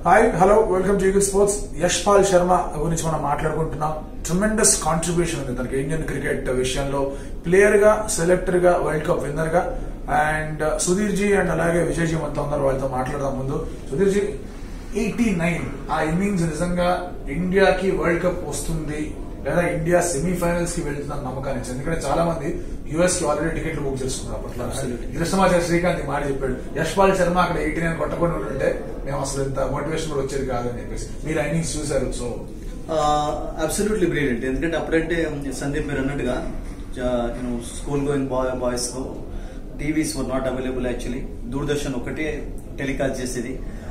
Hi hello welcome to Eagle Sports Yashpal Sharma గురించి మనం మాట్లాడుకుంటున్నాం ట్రిమెండస్ కాంట్రిబ్యూషన్ ఉంది తనకి ఇండియన్ క్రికెట్ విషయంలో ప్లేయర్ గా సెలెక్టర్ గా వరల్డ్ కప్ విన్నర్ గా అండ్ సుధీర్ జీ అండ్ అలాగే విజయ్ జీ మొత్తం ఉన్నారు వాళ్ళతో మాట్లాడదాం ముందు సుధీర్ జీ ఎయిటీ నైన్ ఆ ఇన్నింగ్స్ నిజంగా ఇండియాకి వరల్డ్ కప్ వస్తుంది లేదా ఇండియా సెమీఫైనల్స్ కి వెళ్తున్న నమ్మకాన్ని ఇచ్చింది ఎందుకంటే చాలా మంది యుఎస్ కి ఆల్రెడీ టికెట్లు బుక్ చేసుకున్నారు అప్పట్లో Absolutely. కృష్ణమాచార్య శ్రీకాంత్ ఈ మాట చెప్పాడు యశ్ పాల్ శర్మ అక్కడ ఎయిటీ నైన్ కొట్టకుండా ఉంటే మేము అసలు ఇంత మోటివేషన్ కూడా వచ్చేది కాదు అని చెప్పేసి మీరు ఇన్నింగ్స్ చూసారు సో అబ్సల్యూట్లీ బ్రిలియంట్ ఎందుకంటే అప్పుడంటే సందీప్ మీరు అన్నట్టుగా you know school going boy boys TVs were not available actually Doordarshan ఒకటే టెలికాస్ట్ చేసేది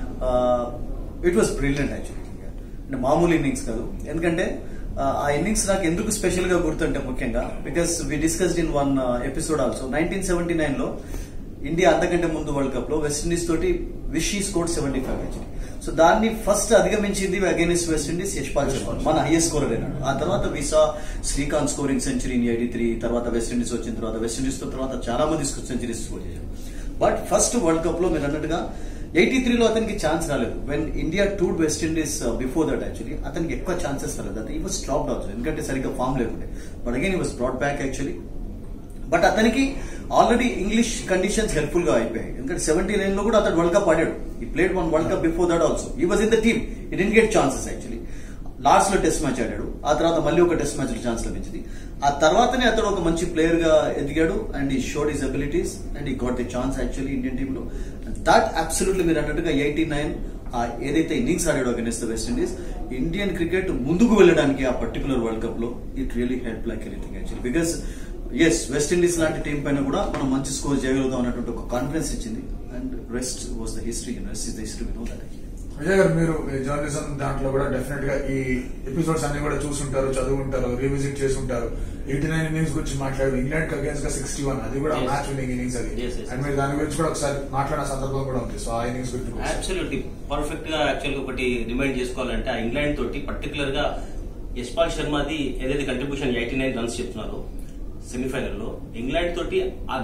ఇట్ వాస్ బ్రిలియంట్ యాక్చువల్లీ అంటే మామూలు ఇన్నింగ్స్ కాదు ఎందుకంటే uh, ఆ ఇన్నింగ్స్ నాకు ఎందుకు స్పెషల్ గా గుర్తుంటే ముఖ్యంగా because we discussed in one episode also nineteen seventy nine లో ఇండియా అంతకంటే ముందు వరల్డ్ కప్ లో వెస్టిండీస్ తోటి Vishy score seventy five actually so దాన్ని ఫస్ట్ అధిగమించింది అగైన్స్ వెస్టిండీస్ యశ్పాల్ శర్మ మన హైయెస్ట్ స్కోరర్ అయినాడు ఆ తర్వాత విసా Srikkanth scoring century in eighty three తర్వాత వెస్టిండీస్ వచ్చిన తర్వాత వెస్టిండీస్ తో తర్వాత చాలా మంది సెంచరీస్ స్కోర్ చేశారు బట్ ఫస్ట్ వరల్డ్ కప్ లో మీరు అన్నట్టుగా ఎయిటీ త్రీలో అతనికి ఛాన్స్ రాలేదు వెన్ ఇండియా టూడ్ West Indies before that actually అతనికి ఎక్కువ ఛాన్సెస్ రాలేదు అది ఈ వాస్ డ్రాప్ ఆల్సో ఎందుకంటే సరిగ్గా ఫామ్ లేకుండే but again he was brought back actually but అతనికి ఆల్రెడీ ఇంగ్లీష్ కండిషన్స్ హెల్ప్ఫుల్ గా అయిపోయాయి ఎందుకంటే సెవెంటీ నైన్ లో కూడా అతను వరల్డ్ కప్ ఆడాడు he played one world cup before that also he was in the team he didn't get chances actually last లో test match ఆడాడు ఆ తర్వాత మళ్ళీ ఒక టెస్ట్ మ్యాచ్ లో ఛాన్స్ లభించింది ఆ తర్వాతనే అతడు ఒక మంచి ప్లేయర్ గా ఎదిగాడు and he showed his abilities and he got the chance actually Indian team లో దట్ అబ్సల్యూట్లీ మీరు అన్నట్టుగా ఎయిటీ నైన్ ఏదైతే ఇన్నింగ్స్ ఆడాడో against the West Indies Indian cricket ముందుకు వెళ్ళడానికి ఆ పర్టికులర్ వరల్డ్ కప్ లో it really help like anything actually because as West Indies లాంటి టీం పైన కూడా మనం మంచి స్కోర్ చేయగలుగుతాం అన్నటువంటి ఒక కాన్ఫిడెన్స్ ఇచ్చింది and rest was the history rest is the history no that Vijay garu మీరు జర్నలిజం దాంట్లో కూడా డెఫినెట్ గా ఈ ఎపిసోడ్స్ అన్ని కూడా చూసుంటారు చదువుంటారు రివిజిట్ చేసి ఉంటారు ఎయిటీ నైన్ ఇన్నింగ్స్ గురించి మాట్లాడారు ఇంగ్లాండ్ అగేన్స్ గా సిక్స్టీ వన్ అది కూడా Yes. మ్యాచ్ విన్నింగ్ ఇన్నింగ్స్ అది Yes, yes. అండ్ మీరు దాని గురించి కూడా ఒకసారి మాట్లాడిన సందర్భం కూడా ఉంది సో ఆ ఇన్నింగ్స్ గురించి కూడా. అబ్సల్యూట్లీ పర్ఫెక్ట్ గా యాక్చువల్ ఒకటి రిమైండ్ చేసుకోవాలంటే ఆ ఇంగ్లాండ్ తోటి పర్టికులర్ గా యశ్పాల్ శర్మది ఏదైతే కంట్రిబ్యూషన్ ఎయిటీ నైన్ రన్స్ చెప్తున్నారో సెమీఫైనల్ లో ఇంగ్లాండ్ తోటి ఆ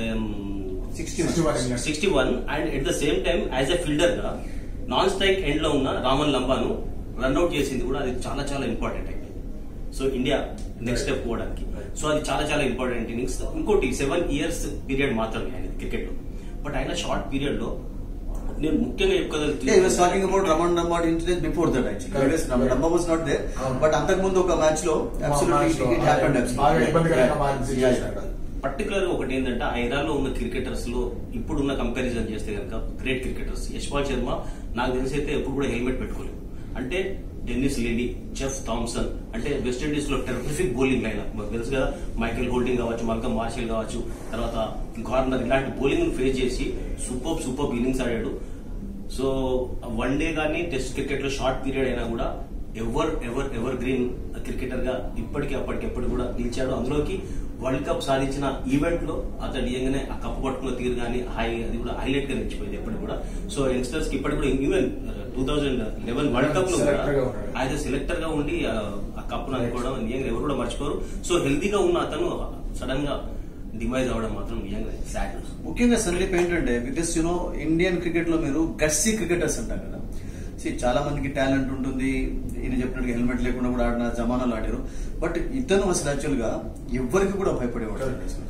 61 England. Sixty one and at the same time as a fielder గా నాన్ స్ట్రైక్ ఎండ్ లో ఉన్న రామన్ లంబాను రన్అట్ చేసింది కూడా అది చాలా చాలా ఇంపార్టెంట్ అయింది సో ఇండియా నెక్స్ట్ స్టెప్ పోవడానికి సో అది చాలా చాలా ఇంపార్టెంట్ ఇన్నింగ్స్ ఇంకోటి సెవెన్ ఇయర్స్ పీరియడ్ మాత్రమే ఆయన క్రికెట్ లో బట్ ఆయన షార్ట్ పీరియడ్ లో నేను ముఖ్యంగా Yeah, he was talking about Raman Dambat incident before that actually. Correct. Yes, Raman Dambat was not there, అవును. but అంతకు ముందు ఒక మ్యాచ్ లో absolutely match లో it happened బాగా absolutely. ఇబ్బందికరంగా Yeah, మారిన yeah, situation yeah. అక్కడ. పర్టికులర్ ఒకటి ఏంటంటే ఆ ఎరాలో ఉన్న క్రికెటర్స్ లో ఇప్పుడున్న కంపారిజన్ చేస్తే కనుక గ్రేట్ క్రికెటర్స్ యశ్పాల్ శర్మ నాకు తెలిసి అయితే ఎప్పుడు కూడా హెల్మెట్ పెట్టుకోలేదు అంటే డెన్నిస్ లీలీ జెఫ్ థామ్సన్ అంటే వెస్ట్ ఇండీస్ లో టెర్రిఫిక్ బౌలింగ్ లైన్ మాకు తెలుసు కదా మైకేల్ హోల్డింగ్ కావచ్చు మల్కమ్ మార్షల్ కావచ్చు తర్వాత గార్నర్ ఇలాంటి బౌలింగ్ ఫేస్ చేసి సూపర్ సూపర్ ఇన్నింగ్స్ ఆడాడు సో వన్ డే కానీ టెస్ట్ క్రికెట్ లో షార్ట్ పీరియడ్ అయినా కూడా ever ever evergreen cricketer గా ఇప్పటికీ అప్పటికెప్పుడు కూడా నిలిచాడు అందులోకి వరల్డ్ కప్ సాధించిన ఈవెంట్ లో అతడు ఇయంగానే ఆ కప్పు పట్టుకున్న తీరు కానీ హై అది కూడా హైలైట్ గా నిలిచిపోయింది ఎప్పటికి కూడా సో యంగ్స్టర్స్ కి ఇప్పటికి కూడా even two thousand eleven world cup లో కూడా Selector గా ఉన్నాడు. ఆయన సెలెక్టర్ గా ఉండి ఆ ఆ కప్పును అందుకోవడం నిజంగా ఎవరు కూడా మర్చిపోరు సో హెల్తీగా ఉన్న అతను సడన్ గా డిమైజ్ అవడం మాత్రం నిజంగా సాడ్ ముఖ్యంగా సందీప్ ఏంటంటే బికాస్ యూనో ఇండియన్ క్రికెట్ లో మీరు గట్సీ క్రికెటర్స్ అంటారు కదా See, చాలా మందికి టాలెంట్ ఉంటుంది ఈయన చెప్పినట్టుగా హెల్మెట్ లేకుండా కూడా ఆడిన జమానాలు ఆడారు బట్ ఇతను అసలు యాక్చువల్ గా ఎవరికి కూడా భయపడేవాడు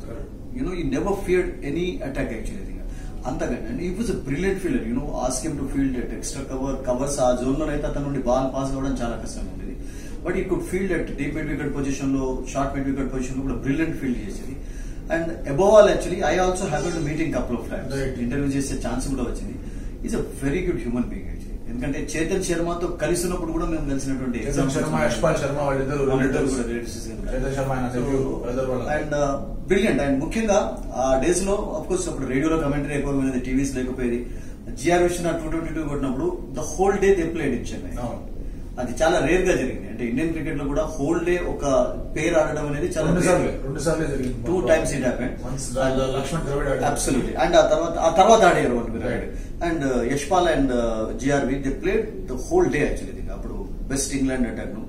you know he never feared any attack actually అంతగా and he was brilliant fielder you know ask him to field at extra cover covers ఆ జోన్ లో అయితే అతను నుండి బాల్ పాస్ కావడం చాలా కష్టంగా ఉండేది but he could field at deep mid wicket position లో షార్ట్ మిడ్ వికెట్ పొజిషన్ లో కూడా బ్రిలియంట్ ఫీల్డ్ చేసేది and above all actually I also have to meeting couple of times Right. Interview చేసే chance కూడా వచ్చింది is a very good human being actually ఎందుకంటే చేతన్ శర్మతో కలిసినప్పుడు కూడా మేము కలిసినటువంటి చేతన్ శర్మ యశ్పాల్ శర్మ వాళ్ళిద్దరు వాళ్ళిద్దరు relatives. కూడా relatives కదా. చేతన్ శర్మ ఆయన nephew, brother వాళ్ళ. అండ్ బ్రిలియంట్ అండ్ ముఖ్యంగా ఆ డేస్ లో అఫ్ కోర్స్ అప్పుడు రేడియోలో కమెంటరీ ఎక్కువ వినేది టీవీస్ లేకపోయేది GR Viswanath two twenty two కొట్టినప్పుడు the whole day they played in Chennai అవును. అది చాలా రేర్ గా జరిగింది అంటే ఇండియన్ క్రికెట్ లో కూడా హోల్ డే ఒక పేరు ఆడడం అనేది చాలా రెండు సార్లు రెండు సార్లు జరిగింది two times it happen Once the Laxman Dravid ఆడాడు. అబ్సల్యూట్లీ అండ్ ఆ తర్వాత ఆ తర్వాత ఆడారు వాళ్ళు మీరు Right. And Yashpal and GRV they played the whole day actually అప్పుడు బెస్ట్ ఇంగ్లాండ్ అటాక్ ను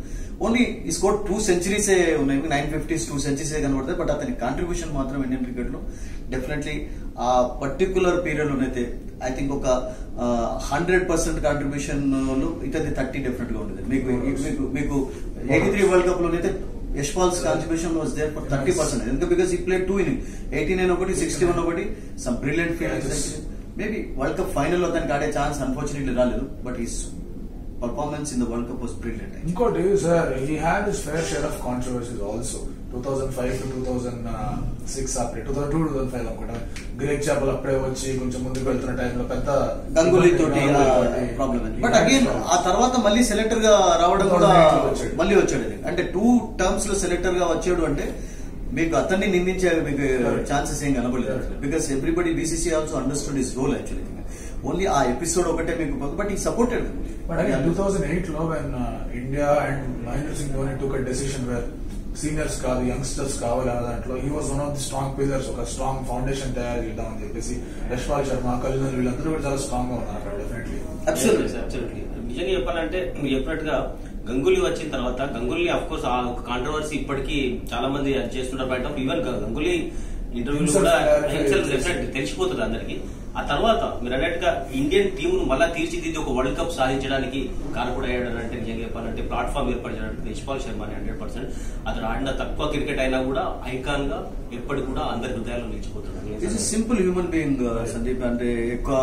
only he score two centuries ఉన్నాయి నైన్ ఫిఫ్టీస్ టూ సెంచరీస్ కనబడతాయి బట్ అతని కాంట్రిబ్యూషన్ మాత్రం ఇండియన్ క్రికెట్ లో డెఫినెట్లీ ఆ పర్టికులర్ పీరియడ్ లోనైతే ఐ థింక్ ఒక హండ్రెడ్ పర్సెంట్ కాంట్రిబ్యూషన్ లో ఇతని థర్టీ డెఫినెట్ గా ఉంటుంది మీకు మీకు మీకు ఎయిటీ త్రీ వరల్డ్ కప్ లోనైతే Yashpal's contribution was there for thirty percent ఎందుకంటే because he play two inning eighty nine ఒకటి సిక్స్టీ వన్ ఒకటి some brilliant fielding maybe world cup final లో తనకి ఆడే ఛాన్స్ అన్ఫార్చునేట్లీ రాలేదు but his performance in the world cup was brilliant ఇంకోటి sir he had his fair share of controversies also two thousand five to two thousand six అప్పుడే two thousand two two thousand five అనుకుంటా Greg Chappell అప్పుడే వచ్చి కొంచెం ముందుకు వెళ్తున్న టైంలో పెద్ద గంగూలీ తోటి గంగూలీ తోటి. ప్రాబ్లం బట్ అగైన్ ఆ తర్వాత మళ్ళీ సెలెక్టర్ గా రావడం కూడా 2008 లో వచ్చాడు. మళ్ళీ వచ్చాడు అది. అంటే టూ టర్మ్స్ లో సెలెక్టర్ గా వచ్చాడు అంటే మీకు అతన్ని నిందించే మీకు Correct. ఛాన్సెస్ ఏం కనబడలేదు Correct. Because everybody BCCI also understood his role actually only ఆ ఎపిసోడ్ ఒకటే మీకు బట్ ఈ సపోర్టెడ్ But again, 2008 లో when uh, India and Mahendra Singh Dhoni took a decision where seniors కాదు యంగ్స్టర్స్ కావాలి అన్న దాంట్లో he was one of the strong pillars ఒక స్ట్రాంగ్ ఫౌండేషన్ తయారు చేద్దాం అని చెప్పేసి యశ్పాల్ శర్మ కల్నల్ వీళ్ళందరూ కూడా చాలా స్ట్రాంగ్ గా ఉన్నారు అక్కడ డెఫినెట్లీ Absolutely. Yes, absolutely. నిజంగా చెప్పాలంటే మీరు చెప్పినట్టుగా గంగూలీ వచ్చిన తర్వాత గంగూలీ అఫ్ కోర్స్ ఆ కాంట్రవర్సీ ఇప్పటికీ చాలా మంది అది చేస్తుంటారు బయట ఈవెన్ గంగూలీ ఇంటర్వ్యూలు Himself కూడా clarify himself చేసి- definitely తెలిసిపోతుంది అందరికి ఆ తర్వాత మీరు అన్నట్టుగా ఇండియన్ టీమ్ ను మళ్ళా తీర్చిదిద్ది ఒక వరల్డ్ కప్ సాధించడానికి కారకుడు అయ్యాడు అంటే నిజంగా చెప్పాలంటే ప్లాట్ఫామ్ ఏర్పరచడానికి యశ్పాల్ శర్మ హండ్రెడ్ పర్సెంట్ అతను ఆడిన తక్కువ క్రికెట్ అయినా కూడా ఐకాన్ గా ఎప్పటికి కూడా అందరి హృదయాల్లో ఇస్ నిలిచిపోతున్నాడు సింపుల్ హ్యూమన్ బీయింగ్ సందీప్ అంటే ఎక్కువ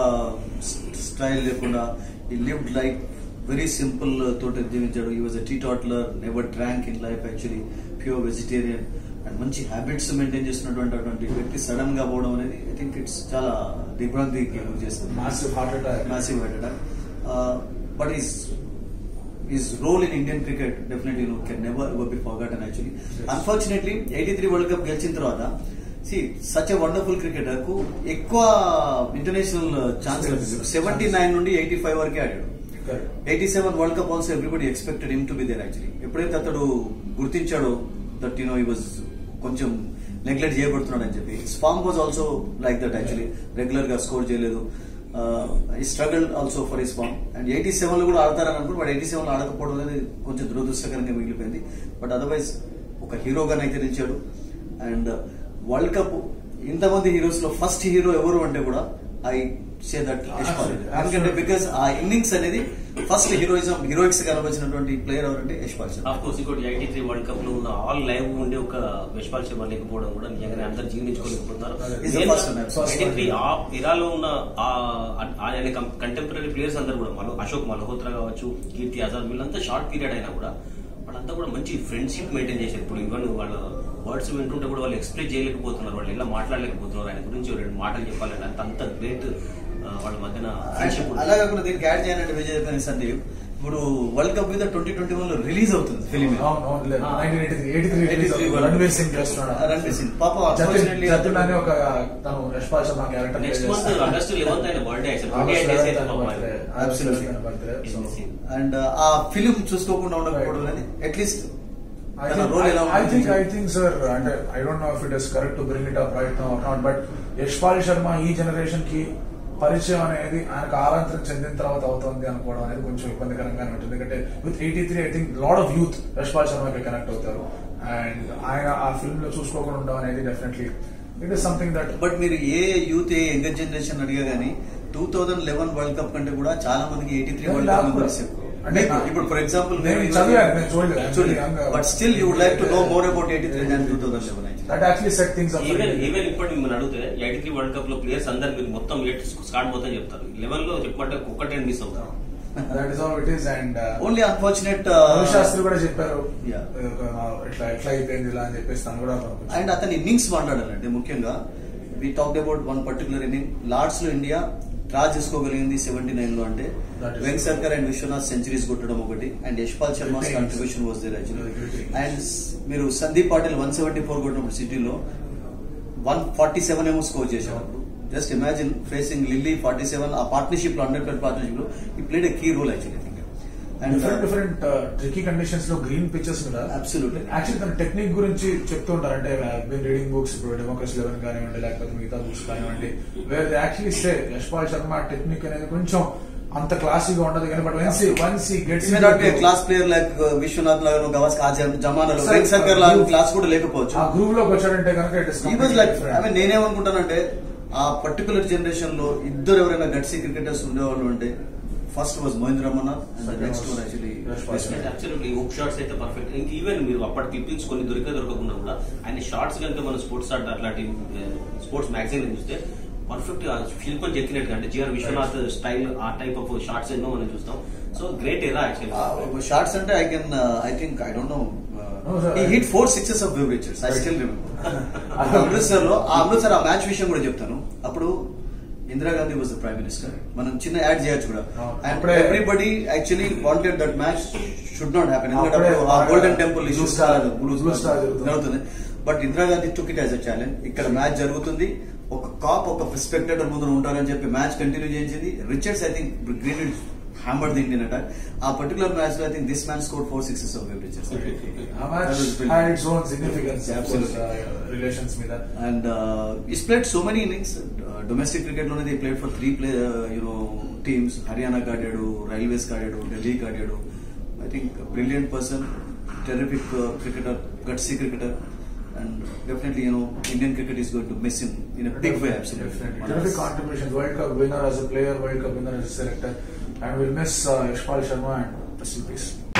స్టైల్ లేకుండా ఈ లివ్డ్ లైక్ వెరీ సింపుల్ తోటి జీవించాడు he was a teetotaler never drank in life actually pure vegetarian and మంచి హ్యాబిట్స్ మెయింటైన్ చేస్తున్నటువంటి అటువంటి వ్యక్తి సడన్ గా పోవడం అనేది ఐ థింక్ ఇట్స్ చాలా దిగ్భ్రాంతికి గురి చేస్తుంది massive heart attack massive heart attack. Uh, but his his role in Indian cricket definitely you know, can never ever be forgotten actually. Yes. Unfortunately, 83 world cup గెలిచిన తర్వాత సి సచ్ ఎ వండర్ఫుల్ క్రికెటర్ కు ఎక్కువ international chance లభించింది seventy nine నుండి eighty five వరకే ఆడాడు eighty seven world cup also everybody expected him to be there actually ఎప్పుడైతే అతడు గుర్తించాడో that you know he was కొంచెం నెగ్లెక్ట్ చేయబడుతున్నాడు అని చెప్పి స్పామ్ was also like that actually regular గా స్కోర్ చేయలేదు he struggle also for his form and eighty seven లో కూడా ఆడతారని అనుకుంటే బట్ ఎయిటీ సెవెన్ లో ఆడకపోవడం అనేది కొంచెం దురదృష్టకరంగా మిగిలిపోయింది బట్ అదర్వైజ్ ఒక హీరోగా అయితే నిలిచాడు అండ్ వరల్డ్ కప్ ఇంతమంది హీరోస్ లో ఫస్ట్ హీరో ఎవరు అంటే కూడా ఐ సే దట్ యశ్పాల్ ఎందుకంటే బికాస్ ఆ ఇన్నింగ్స్ అనేది ఫస్ట్ హీరోయిజం హీరోయిక్స్ కనబడినటువంటి ప్లేయర్ ఎవరంటే యశ్పాల్ శర్మ ఆఫ్ కోర్స్ ఇంకోటి ఎయిటీ త్రీ వరల్డ్ కప్ లో ఉన్న ఆల్ లైవ్ ఉండే ఒక యశ్పాల్ శర్మ లేకపోవడం కూడా నిజంగానే అందరు జీర్ణించుకోలేకపోతున్నారు He's the first one, first eighty one. Three ఆ ఇరాలో ఉన్న ఆ ఆయన కంటెంపరీ ప్లేయర్స్ అందరూ కూడా మన అశోక్ మల్హోత్రా కావచ్చు కీర్తి ఆజాద్ వీళ్ళంతా షార్ట్ పీరియడ్ అయినా కూడా వాళ్ళంతా కూడా మంచి ఫ్రెండ్షిప్ మెయింటైన్ చేశారు ఇప్పుడు ఈవెన్ వాళ్ళ వర్డ్స్ వింటుంటే కూడా వాళ్ళు ఎక్స్ప్రెస్ చేయలేకపోతున్నారు వాళ్ళు ఎలా మాట్లాడలేకపోతున్నారు ఆయన గురించి రెండు మాటలు చెప్పాలంటే అంత అంత గ్రేట్ వాళ్ళ మధ్యన ఫ్రెండ్షిప్ అలా కాకుండా దీనికి యాడ్ చేయాలంటే విజయ్ చెప్పిన సందీప్ ఇప్పుడు వరల్డ్ కప్ మీద ట్వంటీ ట్వంటీ వన్ లో రిలీజ్ అవుతుంది ఫిలిం రణ్వీర్ సింగ్ చేస్తున్నాడు రణ్వీర్ సింగ్ పాప జతిన్ unfortunately జతిన్ అనే ఒక తను Yashpal Sharma character next month August eleventh ఆయన birthday actual twenty eight days అయితే పాపం ఆయన. Absolutely. Is missing. అండ్ ఆ ఫిలిం చూసుకోకుండా ఉండకపోవడం అనేది అట్లీస్ట్ I తన think, రోల్ ఎలా I, I think, I ఉంటుంది think, sir, and I don't know if it is correct to bring it up right now or not, but Yashpal Sharma ఈ generation కి పరిచయం అనేది ఆయనకు ఆరాంతరం చెందిన తర్వాత అవుతుంది అనుకోవడం అనేది కొంచెం ఇబ్బందికరంగానే ఉంటుంది ఎందుకంటే with eighty three I think lot of youth Yashpal శర్మకి కనెక్ట్ అవుతారు అండ్ ఆయన ఆ ఫిల్మ్ లో చూసుకోకుండా ఉండడం అనేది definitely it is something that but మీరు ఏ యూత్ ఏ యంగర్ జనరేషన్ అడిగా గానీ two thousand eleven world cup కంటే కూడా చాలా మందికి eighty three world cup members అంటే అంటే ఇప్పుడు ఫర్ ఎగ్జాంపుల్ నేను చదివాను, నేను చూడలేదు. But still you would like to know more about eighty three than two thousand eleven that actually set things up even even ఇప్పటి మిమ్మల్ని అడిగితే ఎయిటీ త్రీ వరల్డ్ కప్ లో ప్లేయర్స్ అందరు మీరు మొత్తం ఎయిట్ స్కాట్ పోతే చెప్తారు లెవెన్ లో చెప్పమంటే ఒక్కటే మిస్ అవుతారు that is how it is and only unfortunate Shastri కూడా చెప్పారు Yeah. ఇట్లా ఎట్లా అయిపోయింది ఇలా అని చెప్పేసి తను కూడా అండ్ అతని ఇన్నింగ్స్ మాట్లాడాలంటే ముఖ్యంగా we talk about one particular inning Lord's లో ఇండియా డ్రా చేసుకోగలిగింది సెవెంటీ నైన్ లో అంటే That is- Vengsarkar and Viswanath centuries కొట్టడం ఒకటి and Yashpal Sharma Great. Contribution was there actually Great, great. And మీరు Sandeep Patil one seventy four కొట్టినప్పుడు సిటీలో వన్ ఫార్టీ సెవెన్ ఏమో స్కోర్ చేశారు just imagine facing Lillee forty seven ఆ పార్ట్నర్షిప్ లో హండ్రెడ్ ప్లేట్ పార్ట్నర్షిప్ లో he played a key role actually and different different tricky conditions లో green pictures మీద Absolutely. యాక్చువల్లీ తన టెక్నిక్ గురించి చెప్తూ ఉంటారు అంటే బిన్ రీడింగ్ బుక్స్ ఇప్పుడు డెమోక్రసీ లెవెన్ కానివ్వండి లేకపోతే మిగతా బుక్స్ కానివ్వండి where they actually say Yashpal Sharma technique అనేది కొంచెం అంత క్లాసీగా ఉండదు కానీ but once once he gets may not be a class player like uh, Viswanath లాగా గవాస్ ఆ జమ- జమానాలో Sir, రింగ్ శంకర్ లాగా group- క్లాస్ కూడా లేకపోవచ్చు ఆ గ్రూప్ లోకి వచ్చాడంటే కనుక it is he was like I mean నేనేమనుకుంటానంటే ఆ పర్టికులర్ జనరేషన్ లో ఇద్దరు ఎవరైనా గట్సీ క్రికెటర్స్ ఉండేవాళ్ళు అంటే first was Mahendra Amarnath and Second next was one actually Yashpal Sharma. Actually hook shots అయితే పర్ఫెక్ట్ ఇంక ఈవెన్ మీరు అప్పటి క్లిప్పింగ్స్ కొన్ని దొరికే దొరకకుండా కూడా ఆయన షార్ట్స్ కనుక మన స్పోర్ట్స్ ఆర్ట్ అట్లాంటి స్పోర్ట్స్ మ్యాగజైన్ చూస్తే పర్ఫెక్ట్ శిల్పం చెక్కినట్టుగా అంటే జిఆర్ విశ్వనాథ్ స్టైల్ ఆ టైప్ ఆఫ్ షార్ట్స్ ఎన్నో మనం చూస్తాం so great era actually shots అంటే I can I think I don't know No, sir. He hit four sixes off beverages I still remember Amritsar లో ఆ అమృత్సర్ ఆ మ్యాచ్ విషయం కూడా చెప్తాను అప్పుడు Indira Gandhi was the prime minister మనం చిన్న యాడ్ చేయొచ్చు కూడా Oh, అండ్ అప్పుడే- everybody actually wanted that match should not happen ఎందుకంటే అప్పుడే అప్పుడు ఆ బాగా golden temple Blue issues Star- blue Blue Star జరుగుతుంది. జరుగుతుంది but Indira Gandhi took it as a challenge ఇక్కడ మ్యాచ్ జరుగుతుంది ఒక కాప్ ఒక స్పెక్టేటర్ ముందు ఉంటారని చెప్పి మ్యాచ్ కంటిన్యూ చేయించింది Richards I think green hammered the Indian attack ఆ పర్టికులర్ మ్యాచ్ లో I think this man score four sixes off Richards ఆ match had its own significance Absolutely. Relations మీద and is played so many innings domestic cricket లోనే played for three play you know teams హర్యానాకి ఆడాడు Railways ఆడాడు ఢిల్లీకి ఆడాడు I think brilliant person terrific cricketer gutsy cricketer and definitely you know Indian cricket is going to miss in in a big way Definitely. Terrific contributions. World Cup winner as a player, World Cup winner as a selector. And we'll miss uh, Yashpal Sharma and rest in peace.